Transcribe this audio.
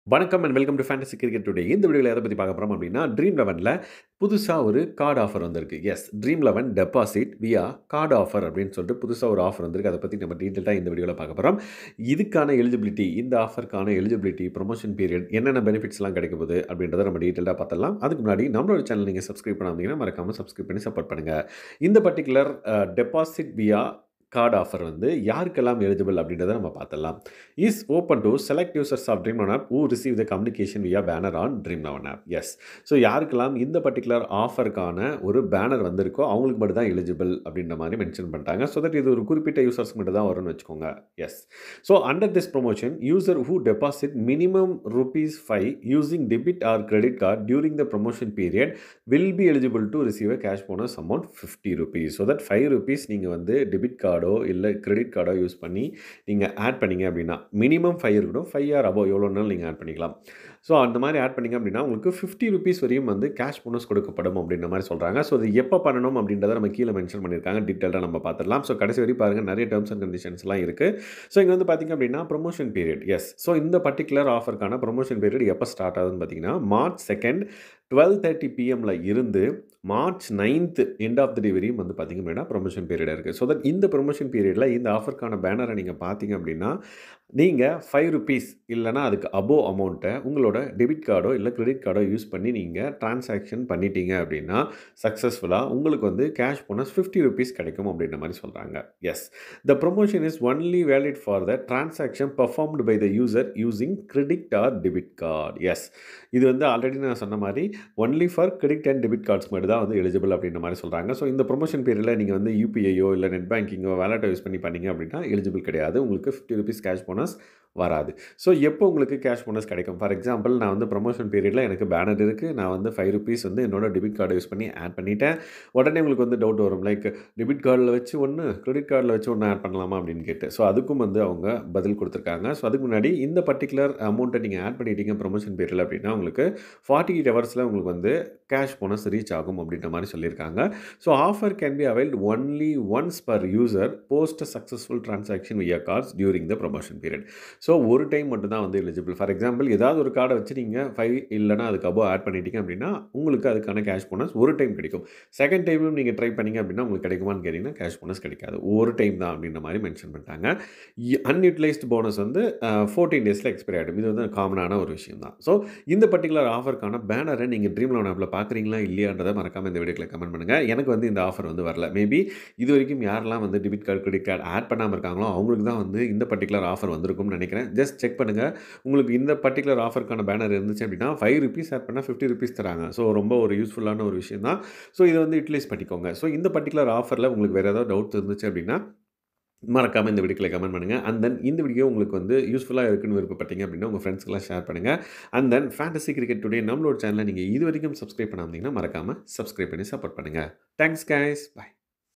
வணக்கம் and welcome to Fantasy Cricket Today இந்த வீடியோவில் எதை பற்றி பார்க்க போகிறோம் அப்படின்னா ட்ரீம் லெவனில் புதுசாக ஒரு கார்டு ஆஃபர் வந்திருக்கு yes Dream Eleven deposit via card offer அப்படின்னு சொல்லிட்டு புதுசாக ஒரு ஆஃபர் வந்திருக்கு அதை பற்றி நம்ம டீட்டெயிலாக இந்த வீடியோவில் பார்க்க போகிறோம் இதுக்கான எலிஜிபிலிட்டி இந்த ஆஃபருக்கான எலிஜிபிலிட்டி ப்ரொமோஷன் பீரியட் என்னென்ன பெனிஃபிட்ஸ்லாம் கிடைக்க போகுது அப்படின்றத நம்ம டீட்டெயிலாக பார்த்தலாம் அதுக்கு முன்னாடி நம்மளோட சேனல் நீங்கள் சப்ஸ்கிரைப் பண்ணாமீங்கன்னா மறக்காமல் சப்ஸ்கிரைப் பண்ணி சப்போர்ட் பண்ணுங்கள் இந்த particular deposit via card offer வந்து யாருக்கெல்லாம் எலிஜிபிள் அப்படின்றத நம்ம பார்த்துடலாம் is open to select users of Dream Eleven app who receive the communication via banner on Dream Eleven app yes so யாருக்கெல்லாம் இந்த பர்டிகுலர் ஆஃபருக்கான ஒரு பேனர் வந்திருக்கோ அவங்களுக்கு மட்டும் தான் எலிஜிபிள் அப்படின்ற மாதிரி மென்ஷன் பண்ணிட்டாங்க ஸோ தட் இது ஒரு குறிப்பிட்ட யூசர்ஸ்க்கு மட்டும் தான் வரும்னு வச்சுக்கோங்க yes so under this promotion user who deposit minimum rupees five using debit or credit card during the promotion period will be eligible to receive a cash bonus amount fifty rupees so that five rupees நீங்கள் வந்து debit கார்டோ இல்லை credit கார்டோ use பண்ணி நீங்கள் add பண்ணீங்க அப்படின்னா minimum five இருக்கணும் five or அபோ எவ்வளோ நாள் நீங்கள் ஆட் பண்ணிக்கலாம் ஸோ அந்த மாதிரி ஆட் பண்ணிங்க அப்படின்னா உங்களுக்கு ஃபிஃப்டி ருபீஸ் வரையும் வந்து கேஷ் போனஸ் கொடுக்கப்படும் அப்படின்ற மாதிரி சொல்கிறாங்க ஸோ அது எப்போ பண்ணணும் அப்படின்றத நம்ம கீழே மென்ஷன் பண்ணியிருக்காங்க டீட்டெயிலாக நம்ம பார்த்துடலாம் ஸோ கடைசி வரைக்கும் பாருங்கள் நிறைய டேர்ம்ஸ் அண்ட் கண்டிஷன்ஸ்லாம் இருக்குது ஸோ இங்கே வந்து பார்த்திங்க அப்படின்னா ப்ரொமோஷன் பீரியட் எஸ் ஸோ இந்த பர்டிகுலர் ஆஃபருக்கான ப்ரொமோஷன் பீரியட் எப்போ ஸ்டார்ட் ஆகுதுன்னு பார்த்தீங்கன்னா மார்ச் செகண்ட் டுவெல் தேர்ட்டி பிஎம்மில் இருந்து March ninth end of the day வரையும் வந்து பார்த்திங்க அப்படின்னா ப்ரொமோஷன் பீரியட் இருக்குது ஸோ தட் இந்த ப்ரொமோஷன் பீரியடில் இந்த ஆஃபருக்கான பேனரை நீங்கள் பார்த்தீங்க அப்படின்னா நீங்கள் ஃபைவ் ருபீஸ் இல்லைனா அதுக்கு அபோவ் அமௌண்ட்டை உங்களோட டெபிட் கார்டோ இல்லை கிரெடிட் கார்டோ யூஸ் பண்ணி நீங்கள் ட்ரான்சாக்ஷன் பண்ணிட்டீங்க அப்படின்னா சக்ஸஸ்ஃபுல்லாக உங்களுக்கு வந்து கேஷ் போனஸ் ஃபிஃப்டி ருபீஸ் கிடைக்கும் அப்படின்ற மாதிரி சொல்கிறாங்க yes the promotion is only valid for the transaction performed by the user using credit or debit card yes இது வந்து ஆல்ரெடி நான் சொன்ன மாதிரி only for credit and debit cards மட்டும் தான் வந்து எலிஜிபிள் அப்படின்ற மாதிரி சொல்கிறாங்க ஸோ இந்த ப்ரொமோஷன் பீரியடில் நீங்கள் வந்து யூபிஐயோ இல்லை நெட் பேங்கிங்கோ வேலட்டோ யூஸ் பண்ணி பண்ணீங்க அப்படின்னா எலிஜிபிள் கிடையாது உங்களுக்கு ஃபிஃப்டி ருபீஸ் கேஷ் போனஸ் வராது ஸோ எப்போ உங்களுக்கு கேஷ் போனஸ் கிடைக்கும் ஃபார் எக்ஸாம்பிள் நான் வந்து ப்ரொமோஷன் பீரியடில் எனக்கு பேனர் இருக்குது நான் வந்து ஃபைவ் ருபீஸ் வந்து என்னோட டெபிட் கார்டை யூஸ் பண்ணி ஆட் பண்ணிட்டேன் உடனே உங்களுக்கு வந்து டவுட் வரும் லைக் டெபிட் கார்டில் வச்சு ஒன்று கிரெடிட் கார்டில் வச்சு ஒன்று ஆட் பண்ணலாமா அப்படின்னு கேட்டு ஸோ அதுக்கும் வந்து அவங்க பதில் கொடுத்துருக்காங்க ஸோ அதுக்கு முன்னாடி இந்த பர்டிகுலர் அமௌண்ட்டை நீங்கள் ஆட் பண்ணிட்டீங்க ப்ரொமோஷன் பீரியடில் அப்படின்னா உங்களுக்கு ஃபார்ட்டி எயிட் ஹவர்ஸில் உங்களுக்கு வந்து கேஷ் போனஸ் ரீச் ஆகும் அப்படின்ற மாதிரி சொல்லியிருக்காங்க so offer can be availed only once per user post successful transaction via cards during the promotion period so ஒரு டைம் மட்டும் தான் வந்து எலிஜிபிள் ஃபார் எக்ஸாம்பிள் ஏதாவது ஒரு கார்டை வச்சு நீங்கள் ஃபைவ் இல்லைனா அதுக்கு அபோவ் ஆட் பண்ணிட்டீங்க அப்படின்னா உங்களுக்கு அதுக்கான கேஷ் போனஸ் ஒரு டைம் கிடைக்கும் செகண்ட் டைமும் நீங்கள் ட்ரை பண்ணிங்க அப்படின்னா உங்களுக்கு கிடைக்குமான்னு கேட்டிங்கன்னா கேஷ் போனஸ் கிடைக்காது ஒரு டைம் தான் அப்படின்ற மாதிரி மென்ஷன் பண்ணிட்டாங்க அன்யூட்டிலைஸ்டு போனஸ் வந்து ஃபோர்டீன் டேஸில் எக்ஸ்பைரி ஆகிடும் இது வந்து காமனான ஒரு விஷயம் தான் ஸோ இந்த பர்டிகுலர் ஆஃபருக்கான பேனரை நீங்கள் ட்ரீம் லோன் ஆப்பில் பார்க்குறீங்களா இல்லையான்றதை மறக்காமல் இந்த வீடியோவில் கமெண்ட் பண்ணுங்கள் எனக்கு வந்து இந்த ஆஃபர் வந்து வரல மேபி இது வரைக்கும் யாரெல்லாம் வந்து debit card credit card add பண்ணாமல் இருக்காங்களோ அவங்களுக்கு தான் வந்து இந்த பர்டிகுலர் ஆஃபர் வந்திருக்கும்னு நினைக்கிறேன் ஜஸ்ட் செக் பண்ணுங்கள் உங்களுக்கு இந்த பர்டிகுலர் ஆஃபருக்கான பேனர் இருந்துச்சு அப்படின்னா ஃபைவ் ருபீஸ் ஆட் பண்ணால் ஃபிஃப்டி ருபீஸ் தராங்க ஸோ ரொம்ப ஒரு யூஸ்ஃபுல்லான ஒரு விஷயம் தான் ஸோ இதை வந்து யூட்டிலைஸ் பண்ணிக்கோங்க ஸோ இந்த பர்டிகுலர் ஆஃபரில் உங்களுக்கு வேறு ஏதாவது டவுட் இருந்துச்சு அப்படின்னா மறக்காமல் இந்த வீடியோவில் கமெண்ட் பண்ணுங்கள் அண்ட் தென் இந்த வீடியோ உங்களுக்கு வந்து யூஸ்ஃபுல்லாக இருக்குன்னு விருப்பப்பட்டீங்க அப்படின்னா உங்கள் ஃப்ரெண்ட்ஸ்க்கெல்லாம் ஷேர் பண்ணுங்கள் and then Fantasy Cricket Today நம்மளோட சேனலை நீங்கள் இது வரைக்கும் சப்ஸ்கிரைப் பண்ணாமல் மறக்காமல் சப்ஸ்கிரைப் பண்ணி சப்போர்ட் பண்ணுங்கள் தேங்க்ஸ் கைஸ் பாய்